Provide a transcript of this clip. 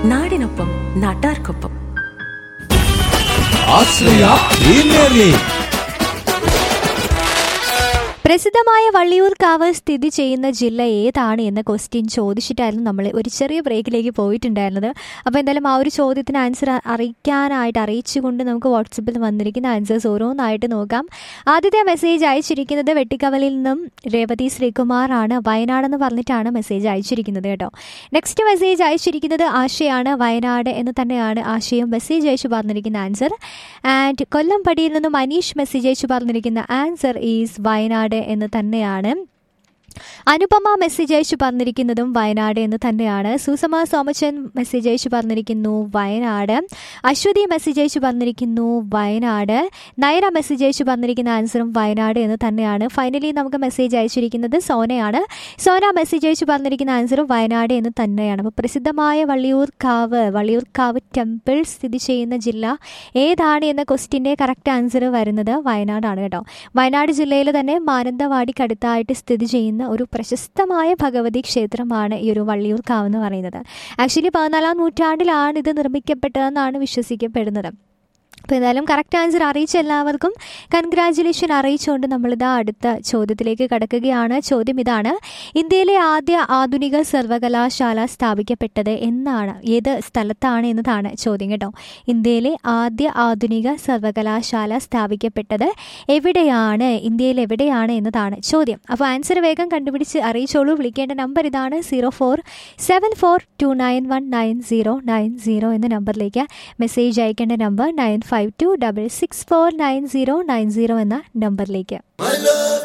നാടിനൊപ്പം നാട്ടാർക്കൊപ്പം ആശ്രയ premier league പ്രസിദ്ധമായ വള്ളിയൂർക്കാവ് സ്ഥിതി ചെയ്യുന്ന ജില്ല ഏതാണ് എന്ന ക്വസ്റ്റ്യൻ ചോദിച്ചിട്ടായിരുന്നു നമ്മൾ ഒരു ചെറിയ ബ്രേക്കിലേക്ക് പോയിട്ടുണ്ടായിരുന്നത് അപ്പോൾ എന്തായാലും ആ ഒരു ചോദ്യത്തിന് ആൻസർ അറിയിക്കാനായിട്ട് അറിയിച്ചുകൊണ്ട് നമുക്ക് വാട്സപ്പിൽ വന്നിരിക്കുന്ന ആൻസേഴ്സ് ഓരോന്നായിട്ട് നോക്കാം ആദ്യത്തെ മെസ്സേജ് അയച്ചിരിക്കുന്നത് വെട്ടിക്കവലിൽ നിന്നും രേവതി ശ്രീകുമാറാണ് വയനാടെന്ന് പറഞ്ഞിട്ടാണ് മെസ്സേജ് അയച്ചിരിക്കുന്നത് കേട്ടോ നെക്സ്റ്റ് മെസ്സേജ് അയച്ചിരിക്കുന്നത് ആശയാണ് വയനാട് എന്ന് തന്നെയാണ് ആശയും മെസ്സേജ് അയച്ചു പറഞ്ഞിരിക്കുന്ന ആൻസർ ആൻഡ് കൊല്ലംപടിയിൽ നിന്നും അനീഷ് മെസ്സേജ് അയച്ചു പറഞ്ഞിരിക്കുന്ന ആൻസർ ഈസ് വയനാട് എന്ന് തന്നെയാണ് അനുപമ മെസ്സേജ് അയച്ചു പറഞ്ഞിരിക്കുന്നതും വയനാട് എന്ന് തന്നെയാണ് സുസമ സോമച്ചൻ മെസ്സേജ് അയച്ചു പറഞ്ഞിരിക്കുന്നു വയനാട് അശ്വതി മെസ്സേജ് അയച്ചു പറഞ്ഞിരിക്കുന്നു വയനാട് നയറ മെസ്സേജ് അയച്ചു പറഞ്ഞിരിക്കുന്ന ആൻസറും വയനാട് എന്ന് തന്നെയാണ് ഫൈനലി നമുക്ക് മെസ്സേജ് അയച്ചിരിക്കുന്നത് സോനയാണ് സോന മെസ്സേജ് അയച്ചു പറഞ്ഞിരിക്കുന്ന ആൻസറും വയനാട് എന്ന് തന്നെയാണ് അപ്പോൾ പ്രസിദ്ധമായ വള്ളിയൂർക്കാവ് വള്ളിയൂർക്കാവ് ടെമ്പിൾ സ്ഥിതി ചെയ്യുന്ന ജില്ല ഏതാണ് എന്ന ക്വസ്റ്റിൻ്റെ കറക്റ്റ് ആൻസർ വരുന്നത് വയനാടാണ് കേട്ടോ വയനാട് ജില്ലയിൽ തന്നെ മാനന്തവാടിക്കടുത്തായിട്ട് സ്ഥിതി ചെയ്യുന്ന ഒരു പ്രശസ്തമായ ഭഗവതി ക്ഷേത്രമാണ് ഈ ഒരു വള്ളിയൂർക്കാവ് എന്ന് പറയുന്നത് ആക്ച്വലി പതിനാലാം നൂറ്റാണ്ടിലാണ് ഇത് നിർമ്മിക്കപ്പെട്ടതെന്നാണ് വിശ്വസിക്കപ്പെടുന്നത് അപ്പോൾ എന്തായാലും കറക്റ്റ് ആൻസർ അറിയിച്ച എല്ലാവർക്കും കൺഗ്രാറ്റുലേഷൻ അറിയിച്ചുകൊണ്ട് നമ്മളിതാ അടുത്ത ചോദ്യത്തിലേക്ക് കടക്കുകയാണ് ചോദ്യം ഇതാണ് ഇന്ത്യയിലെ ആദ്യ ആധുനിക സർവകലാശാല സ്ഥാപിക്കപ്പെട്ടത് എന്നാണ് ഏത് സ്ഥലത്താണ് എന്നതാണ് ചോദ്യം കേട്ടോ ഇന്ത്യയിലെ ആദ്യ ആധുനിക സർവകലാശാല സ്ഥാപിക്കപ്പെട്ടത് എവിടെയാണ് ഇന്ത്യയിൽ എവിടെയാണ് എന്നതാണ് ചോദ്യം അപ്പോൾ ആൻസർ വേഗം കണ്ടുപിടിച്ച് അറിയിച്ചോളൂ വിളിക്കേണ്ട നമ്പർ ഇതാണ് zero four seven four two nine one nine zero nine zero എന്ന നമ്പറിലേക്ക് മെസ്സേജ് അയക്കേണ്ട number nine five two double six four nine zero nine zero എന്ന നമ്പറിലേക്ക്